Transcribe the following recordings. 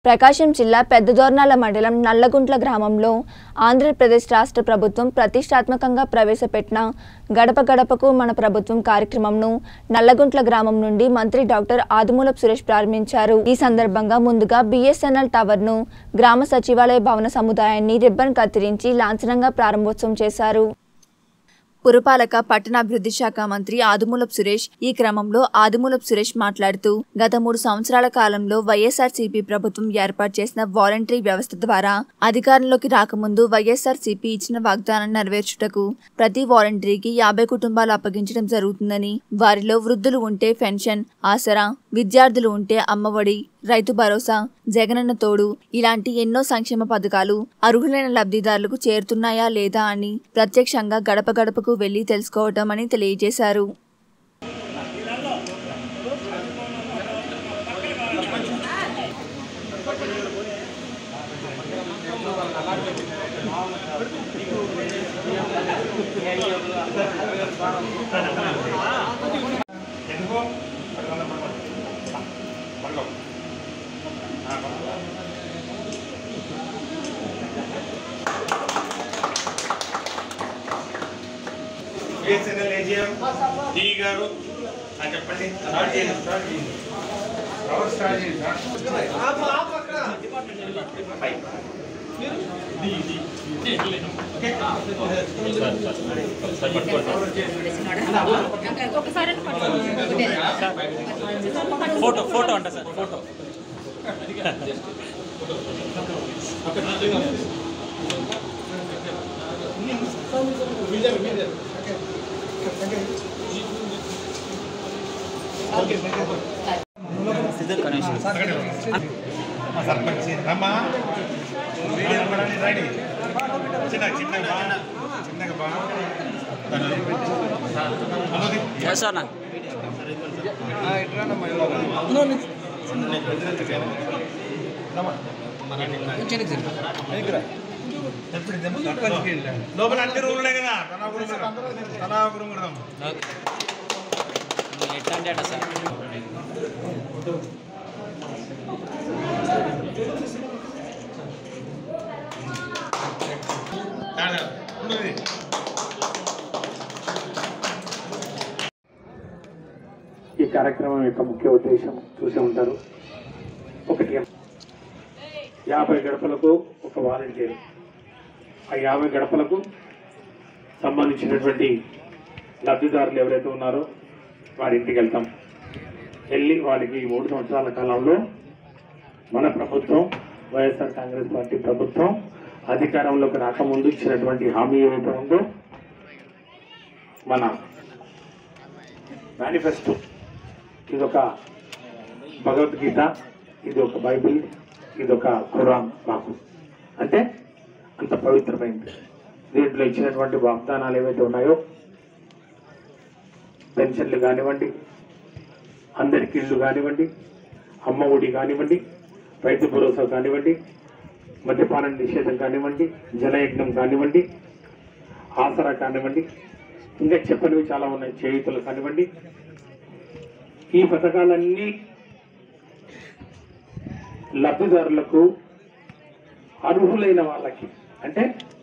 ప్రకాశం జిల్లా పెద్దదోర్నాల మండలం నల్లగుంట్ల గ్రామంలో ఆంధ్రప్రదేశ్ రాష్ట్ర ప్రభుత్వం ప్రతిష్టాత్మకంగా ప్రవేశపెట్టిన గడప గడపకు మన ప్రభుత్వం కార్యక్రమంను నల్లగుంట్ల గ్రామం నుండి మంత్రి డాక్టర్ ఆదిమూలపు సురేష్ ప్రారంభించారు ఈ సందర్భంగా ముందుగా బిఎస్ఎన్ఎల్ టవర్ను గ్రామ సచివాలయ భవన సముదాయాన్ని రిబ్బన్ కత్తిరించి లాంఛనంగా ప్రారంభోత్సవం చేశారు పురపాలక పట్టణాభివృద్ధి శాఖ మంత్రి ఆదిమూలపు సురేష్ ఈ క్రమంలో ఆదిమూలపు సురేష్ మాట్లాడుతూ గత మూడు సంవత్సరాల కాలంలో వైఎస్ఆర్సీపీ ప్రభుత్వం ఏర్పాటు చేసిన వాలంటరీ వ్యవస్థ ద్వారా అధికారంలోకి రాకముందు వైఎస్ఆర్సీపీ ఇచ్చిన వాగ్దానాన్ని నెరవేర్చుటకు ప్రతి వాలంటరీకి యాభై కుటుంబాలు అప్పగించడం జరుగుతుందని వారిలో వృద్ధులు ఉంటే పెన్షన్ ఆసరా విద్యార్థులు ఉంటే అమ్మఒడి రైతు భరోసా జగనన్న తోడు ఇలాంటి ఎన్నో సంక్షేమ పథకాలు అర్హులైన లబ్ధిదారులకు చేరుతున్నాయా లేదా అని ప్రత్యక్షంగా గడప గడపకు వెళ్లి తెలుసుకోవటం అని తెలియజేశారు ఎందుకో పడగో బిఎస్ఎన్ఎల్ ఏజిఎం డి గారు ఆ, చెప్పండి స్టార్ట్ చేయండి స్టార్ట్ చేయండి ఎవరు స్టార్ట్ చేయండి పై. D, D. Okay? Photo photo అంట సార్ ఫోటో మా సర్పంచ్ రమ్మా రమ్మని రండి చిన్న చిన్నగా బా చిన్నగా బా హలో సార్ నా లోపల అన్ని రూమ్లే కదా తలా ఒక రూమ్ తలా ఒక రూమ్ కొడదాం ఎట్లా అంటే అట్లా సార్ కాదు, ఉండదు. ఈ కార్యక్రమం యొక్క ముఖ్య ఉద్దేశం చూసే ఉంటారు ఒకటి యాభై గడపలకు ఒక వాలంటీర్ ఆ యాభై గడపలకు సంబంధించినటువంటి లబ్ధిదారులు ఎవరైతే ఉన్నారో వారి ఇంటికి వెళ్తాం వెళ్ళి వారికి ఈ మూడు సంవత్సరాల కాలంలో మన ప్రభుత్వం వైఎస్ఆర్ కాంగ్రెస్ పార్టీ ప్రభుత్వం అధికారంలోకి రాకముందు ఇచ్చినటువంటి హామీ ఏదైతే ఉందో మన మేనిఫెస్టో ఇది ఒక భగవద్గీత ఇది ఒక బైబిల్ ఇది ఒక ఖురాన్ మాకు అంటే అంత పవిత్రమైంది దీంట్లో ఇచ్చినటువంటి వాగ్దానాలు ఏవైతే ఉన్నాయో పెన్షన్లు కానివ్వండి అందరికి ఇళ్ళు కానివ్వండి అమ్మ ఒడి కానివ్వండి రైతు భరోసా కానివ్వండి మద్యపాన నిషేధం కానివ్వండి జలయజ్ఞం కానివ్వండి ఆసరా కానివ్వండి ఇంకా చెప్పనివి చాలా ఉన్నాయి చేయుతలు కానివ్వండి ఈ పథకాలన్నీ లబ్ధిదారులకు అర్హులైన వాళ్ళకి అంటే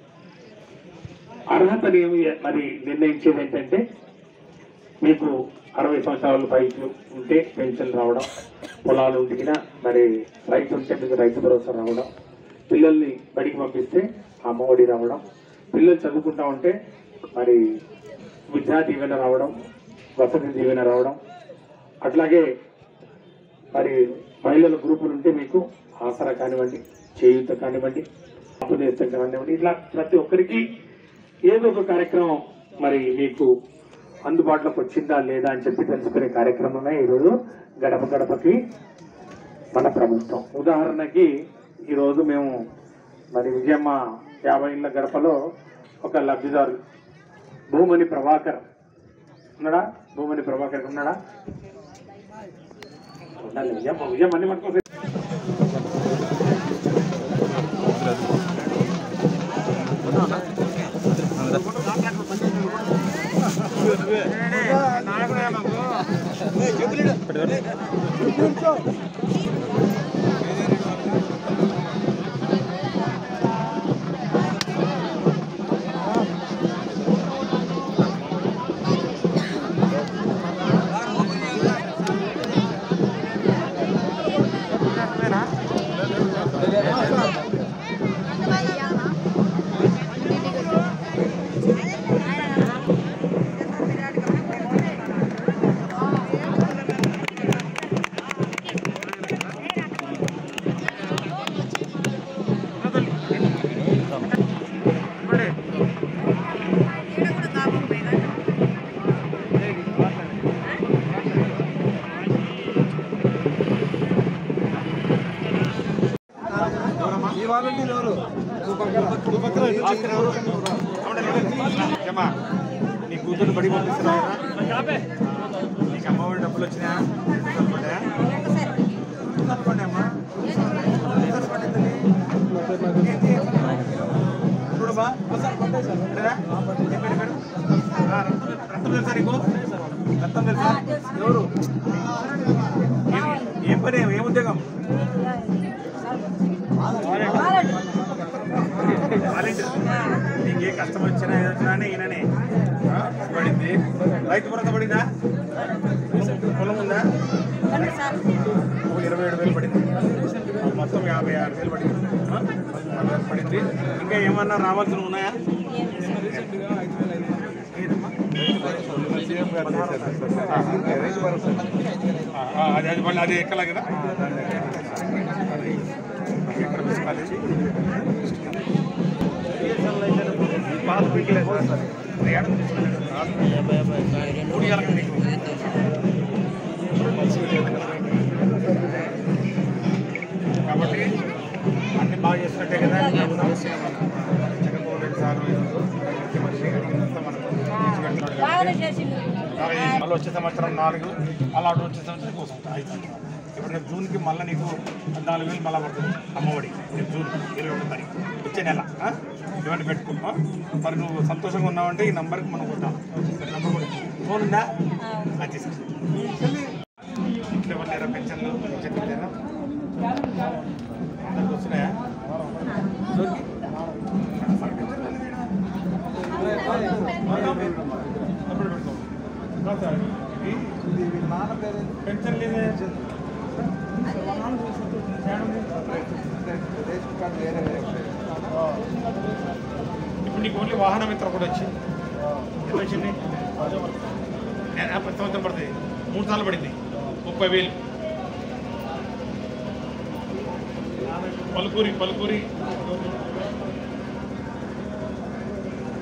అర్హతని ఏమి మరి నిర్ణయించేది ఏంటంటే మీకు అరవై సంవత్సరాల పైకి ఉంటే పెన్షన్ రావడం పొలాలు ఉంటికినా మరి రైతు ఉంటే మీకు రైతు భరోసా రావడం పిల్లల్ని బడికి పంపిస్తే అమ్మఒడి రావడం పిల్లలు చదువుకుంటా ఉంటే మరి విద్యా దీవెన రావడం వసతి దీవెన రావడం అట్లాగే మరి మహిళల గ్రూపులు ఉంటే మీకు ఆసరా కానివ్వండి చేయూత కానివ్వండి అప్పు నేస్తం కానివ్వండి ఇట్లా ప్రతి ఒక్కరికి ఏదో ఒక కార్యక్రమం మరి మీకు అందుబాటులోకి వచ్చిందా లేదా అని చెప్పి తెలుసుకునే కార్యక్రమమే ఈరోజు గడప గడపకి మన ప్రభుత్వం ఉదాహరణకి ఈరోజు మేము మరి విజయమ్మ యాభై ఇళ్ళ గడపలో ఒక లబ్ధిదారు భూమని ప్రభాకర్ ఉన్నాడా భూమని ప్రభాకర్ ఉన్నాడా ఉండాలి విజయమ్మ విజయమ్మ అన్ని మనకోసం నాయకుడే మాకు ఈ వాలంటీర్ ఎవరు నువ్వు పక్కన నువ్వు పక్కన ఏమ్మా నీ కూతురు బడి పంపిస్తున్నారా నీకు అమ్మఒడి డబ్బులు వచ్చినాయా సరిపడ్డాయా? సరిపడ్డాయమ్మా? సరిపడ్డాయి తల్లి. ఏంటి? చూడమ్మా. పడ్డాయా? ఏం పేరు పేరు? ఆ, రక్తం రక్తం తెలుసా నీకు రక్తం తెలుసా ఎవరు ఏం- ఏం పని ఏం ఉద్యోగం వాలంటీర్ నీకు ఏ కష్టం వచ్చినా ఏది వచ్చినా అని ఈయననే ఆ, పడింది రైతు భరోసా పడిందా పొలం ఉందా ఒక ఇరవై ఏడు వేలు పడింది మొత్తం యాభై ఆరు వేలు పడింది ఆ, యాభై ఆరు పడింది ఇంకా ఏమన్నా రావాల్సినవి ఉన్నాయా ఏదమ్మా? ఆ, ఆ, అది అది మళ్ళీ అది ఎక్కలే కదా ఎక్కడ తీసుకోవాలి పాస్ పీకలేదు ఏడ మూడు ఇయ్యాలి కదా నీకు కాబట్టి అన్ని బాగా చేసినట్టే కదా జగన్మోహన్ రెడ్డి సార్ ముఖ్యమంత్రి అడిగినంత మనకు తీర్చిపెడుతున్నాడు కాబట్టి బాగా చేసి మళ్ళీ వచ్చే సంవత్సరం నాలుగు మళ్ళీ అటు వచ్చే సంవత్సరం కోసం ఐదు సంవత్సరాలు ఇప్పుడు రేపు జూన్కి మళ్ళీ నీకు పద్నాలుగు వేలు మళ్ళీ పడుతుంది అమ్మఒడి రేపు జూన్ ఇరవై ఒకటో తారీఖు వచ్చే నెల ఆ? ఇవన్నీ పెట్టుకున్నా మరి నువ్వు సంతోషంగా ఉన్నావంటే ఈ నంబర్కి మనం కొట్టాలి నంబర్ కూడా ఫోన్ ఉందా అది తీసుకో ఇంట్లో ఎవరు లేరా పెన్షన్లు చెట్లు లేరా అందరికి వస్తున్నాయా ఎవరికి? మరి పెన్షన్లు లేదేడా? అప్పుడు పెట్టుకో. రా సార్. ఇది పెన్షన్ లేదే ఇప్పుడు నీకు ఓన్లీ వాహన మిత్ర కూడా వచ్చింది ఎంత వచ్చింది నేను ఆ ప్రతి సంవత్సరం పడుతుంది మూడు సార్లు పడింది ముప్పై వేలు పలుకూరి పలుకూరి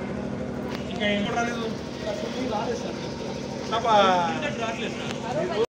ఇంకా ఏం కూడా రాలేదు అబ్బా.